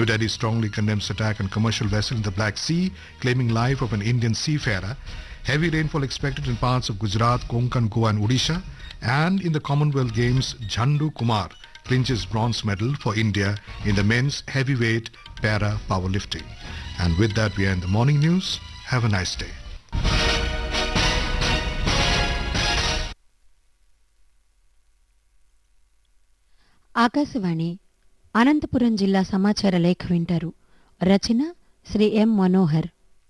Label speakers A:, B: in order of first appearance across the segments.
A: New Delhi strongly condemns attack on commercial vessel in the Black Sea, claiming life of an Indian seafarer. Heavy rainfall expected in parts of Gujarat, Konkan, Goa and Odisha. And in the Commonwealth Games, Jhandu Kumar clinches bronze medal for India in the men's heavyweight para powerlifting. And with that, we end the morning news. Have a nice day.
B: Akashvani Anantapuram జిల్లా సమాచార లేఖ వింటారు రచన శ్రీ ఎం మనోహర్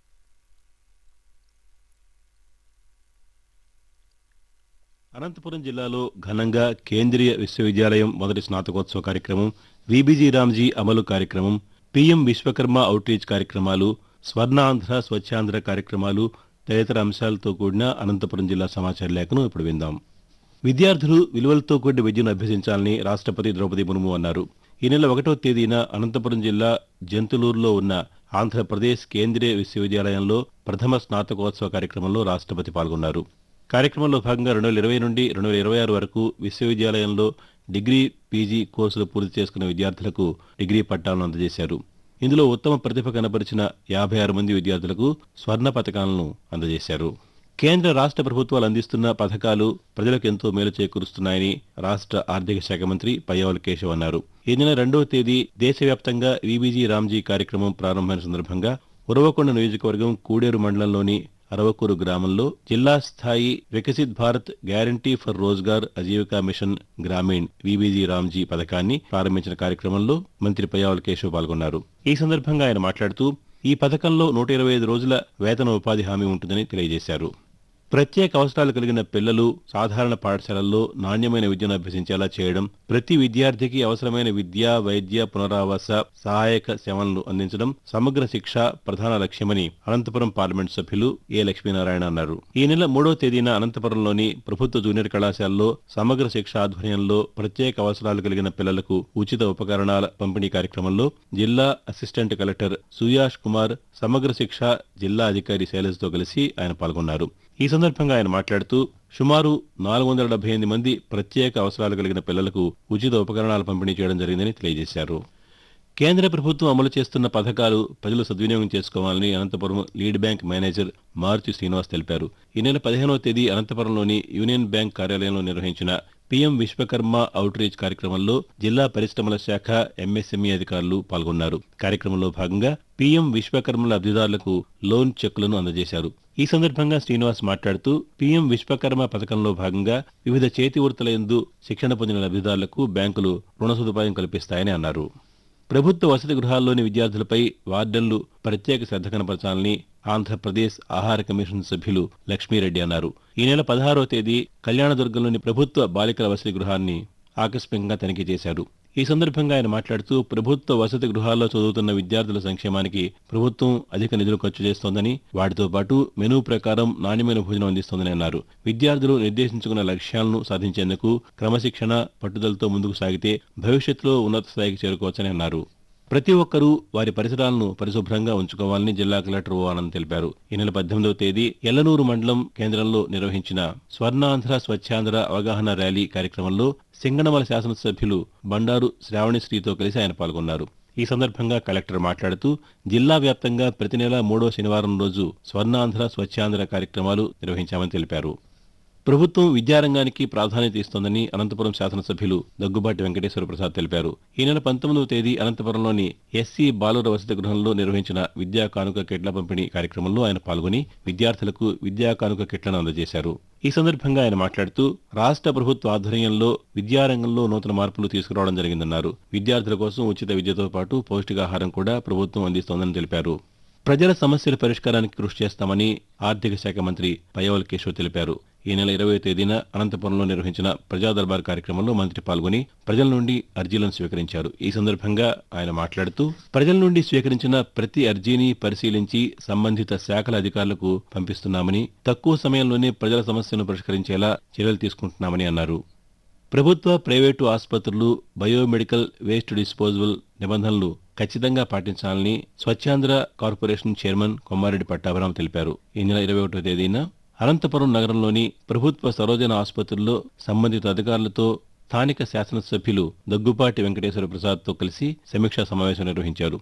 C: అనంతపురం జిల్లాలో ఘనంగా కేంద్రీయ విశ్వవిద్యాలయం మొదటి స్నాతకోత్సవ కార్యక్రమం విబిజి రామ్జీ అమలు కార్యక్రమం పీఎం విశ్వకర్మ అవుట్రీచ్ కార్యక్రమాలు స్వర్ణాంధ్ర స్వచ్ఛాంధ్ర కార్యక్రమాలు తదితర అంశాలతో కూడిన అనంతపురం జిల్లా సమాచార లేఖను ఇప్పుడు విందాం విద్యార్థులు విలువలతో కూడిన విద్యను అభ్యసించాలని రాష్ట్రపతి ద్రౌపది ముర్ము అన్నారు ఈ నెల ఒకటో తేదీన అనంతపురం జిల్లా జంతులూరులో ఉన్న ఆంధ్రప్రదేశ్ కేంద్రీయ విశ్వవిద్యాలయంలో ప్రథమ స్నాతకోత్సవ కార్యక్రమంలో రాష్ట్రపతి పాల్గొన్నారు కార్యక్రమంలో భాగంగా రెండు వేల ఇరవై నుండి రెండు వేల ఇరవై ఆరు వరకు విశ్వవిద్యాలయంలో డిగ్రీ పీజీ కోర్సులు పూర్తి చేసుకున్న విద్యార్థులకు డిగ్రీ పట్టాలను అందజేశారు ఇందులో ఉత్తమ ప్రతిభ కనబరిచిన యాభై ఆరు మంది విద్యార్థులకు స్వర్ణ పథకాలను అందజేశారు కేంద్ర రాష్ట్ర ప్రభుత్వాలు అందిస్తున్న పథకాలు ప్రజలకు ఎంతో మేలు చేకూరుస్తున్నాయని రాష్ట్ర ఆర్థిక శాఖ మంత్రి పయ్యవల్ కేశవ్ అన్నారు ఈ నెల రెండవ తేదీ దేశవ్యాప్తంగా విబీజీ రామ్జీ కార్యక్రమం ప్రారంభమైన సందర్భంగా ఉరవకొండ నియోజకవర్గం కూడేరు మండలంలోని అరవకూరు గ్రామంలో జిల్లా స్థాయి Viksit Bharat guarantee for Rozgar Ajeevika mission Grameen VBG RAM G పథకాన్ని ప్రారంభించిన కార్యక్రమంలో మంత్రి పయ్యావల్ కేశవ్ పాల్గొన్నారు ఈ సందర్భంగా ఆయన మాట్లాడుతూ ఈ పథకంలో నూట ఇరవై ఐదు రోజుల వేతన ఉపాధి హామీ ఉంటుందని తెలియజేశారు ప్రత్యేక అవసరాలు కలిగిన పిల్లలు సాధారణ పాఠశాలల్లో నాణ్యమైన విద్యను అభ్యసించేలా చేయడం ప్రతి విద్యార్థికి అవసరమైన విద్య వైద్య పునరావాస సహాయక సేవలను అందించడం సమగ్ర శిక్ష ప్రధాన లక్ష్యమని అనంతపురం పార్లమెంట్ సభ్యులు ఏ లక్ష్మీనారాయణ అన్నారు ఈ నెల మూడో తేదీన అనంతపురంలోని ప్రభుత్వ జూనియర్ కళాశాలలో సమగ్ర శిక్ష ఆధ్వర్యంలో ప్రత్యేక అవసరాలు కలిగిన పిల్లలకు ఉచిత ఉపకరణాల పంపిణీ కార్యక్రమంలో జిల్లా అసిస్టెంట్ కలెక్టర్ సుయాష్ కుమార్ సమగ్ర శిక్ష జిల్లా అధికారి శైలజ్తో కలిసి ఆయన పాల్గొన్నారు ఈ సందర్భంగా ఆయన మాట్లాడుతూ సుమారు నాలుగు వందల డెబ్బై ఎనిమిది మంది ప్రత్యేక అవసరాలు కలిగిన పిల్లలకు ఉచిత ఉపకరణాలు పంపిణీ చేయడం జరిగిందని తెలియజేశారు కేంద్ర ప్రభుత్వం అమలు చేస్తున్న పథకాలు ప్రజలు సద్వినియోగం చేసుకోవాలని Anantapuram lead bank manager Maruthi Srinivas తెలిపారు ఈ నెల పదిహేనవ తేదీ అనంతపురంలోని యూనియన్ బ్యాంక్ కార్యాలయంలో నిర్వహించిన పీఎం విశ్వకర్మ అవుట్రీచ్ కార్యక్రమంలో జిల్లా పరిశ్రమల శాఖ ఎంఎస్ఎంఈ అధికారులు పాల్గొన్నారు కార్యక్రమంలో భాగంగా పీఎం విశ్వకర్మ లబ్ధిదారులకు లోన్ చెక్కులను అందజేశారు ఈ సందర్భంగా శ్రీనివాస్ మాట్లాడుతూ పీఎం విశ్వకర్మ పథకంలో భాగంగా వివిధ చేతి వృత్తుల యందు శిక్షణ పొందిన లబ్ధిదారులకు బ్యాంకులు రుణ సదుపాయం కల్పిస్తాయని అన్నారు ప్రభుత్వ వసతి గృహాల్లోని విద్యార్థులపై వార్డన్లు ప్రత్యేక శ్రద్ధ కనపరచాలని ఆంధ్రప్రదేశ్ ఆహార కమిషన్ సభ్యులు లక్ష్మీరెడ్డి అన్నారు ఈ నెల పదహారవ తేదీ కళ్యాణదుర్గంలోని ప్రభుత్వ బాలికల వసతి గృహాన్ని ఆకస్మికంగా తనిఖీ చేశారు ఈ సందర్భంగా ఆయన మాట్లాడుతూ ప్రభుత్వ వసతి గృహాల్లో చదువుతున్న విద్యార్థుల సంక్షేమానికి ప్రభుత్వం అధిక నిధులు ఖర్చు చేస్తోందని వాటితో పాటు మెనూ ప్రకారం నాణ్యమైన భోజనం అందిస్తోందని అన్నారు విద్యార్థులు నిర్దేశించుకున్న లక్ష్యాలను సాధించేందుకు క్రమశిక్షణ పట్టుదలతో ముందుకు సాగితే భవిష్యత్తులో ఉన్నత స్థాయికి చేరుకోవచ్చని అన్నారు ప్రతి ఒక్కరూ వారి పరిసరాలను పరిశుభ్రంగా ఉంచుకోవాలని జిల్లా కలెక్టర్ ఓ ఆనంద్ తెలిపారు ఈ నెల పద్దెనిమిదవ తేదీ ఎల్లనూరు మండలం కేంద్రంలో నిర్వహించిన స్వర్ణాంధ్ర స్వచ్ఛాంధ్ర అవగాహన ర్యాలీ కార్యక్రమంలో సింగనమల శాసనసభ్యులు బండారు శ్రావణిశ్రీతో కలిసి ఆయన పాల్గొన్నారు ఈ సందర్భంగా కలెక్టర్ మాట్లాడుతూ జిల్లా వ్యాప్తంగా ప్రతి నెల మూడో శనివారం రోజు స్వర్ణాంధ్ర స్వచ్ఛాంధ్ర కార్యక్రమాలు నిర్వహించామని తెలిపారు ప్రభుత్వం విద్యారంగానికి ప్రాధాన్యత ఇస్తోందని అనంతపురం శాసనసభ్యులు దగ్గుబాటి వెంకటేశ్వర ప్రసాద్ తెలిపారు ఈ నెల పంతొమ్మిదవ తేదీ అనంతపురంలోని ఎస్సీ బాలుర వసతి గృహంలో నిర్వహించిన విద్యా కానుక కిట్ల పంపిణీ కార్యక్రమంలో ఆయన పాల్గొని విద్యార్థులకు విద్యా కానుక కిట్లను అందజేశారు ఈ సందర్భంగా ఆయన మాట్లాడుతూ రాష్ట్ర ప్రభుత్వ ఆధ్వర్యంలో విద్యారంగంలో నూతన మార్పులు తీసుకురావడం జరిగిందన్నారు విద్యార్థుల కోసం ఉచిత విద్యతో పాటు పౌష్టికాహారం కూడా ప్రభుత్వం అందిస్తోందని తెలిపారు ప్రజల సమస్యల పరిష్కారానికి కృషి చేస్తామని ఆర్థిక శాఖ మంత్రి పయ్యవల్ కేశవ్ తెలిపారు ఈ నెల ఇరవై తేదీన అనంతపురంలో నిర్వహించిన ప్రజా దర్బార్ కార్యక్రమంలో మంత్రి పాల్గొని ప్రజల నుండి అర్జీలను స్వీకరించారు ఈ సందర్భంగా ఆయన మాట్లాడుతూ ప్రజల నుండి స్వీకరించిన ప్రతి అర్జీని పరిశీలించి సంబంధిత శాఖల అధికారులకు పంపిస్తున్నామని తక్కువ సమయంలోనే ప్రజల సమస్యను పరిష్కరించేలా చర్యలు తీసుకుంటున్నామని అన్నారు ప్రభుత్వ ప్రైవేటు ఆసుపత్రులు బయోమెడికల్ వేస్ట్ డిస్పోజబుల్ నిబంధనలు ఖచ్చితంగా పాటించాలని స్వచ్ఛాంధ్ర కార్పొరేషన్ చైర్మన్ కొమ్మారెడ్డి పట్టాభరాం తెలిపారు ఈ నెల ఇరవై ఒకటో తేదీన అనంతపురం నగరంలోని ప్రభుత్వ సరోజన ఆసుపత్రుల్లో సంబంధిత అధికారులతో స్థానిక శాసనసభ్యులు దగ్గుపాటి వెంకటేశ్వర ప్రసాద్తో కలిసి సమీక్షా సమావేశం నిర్వహించారు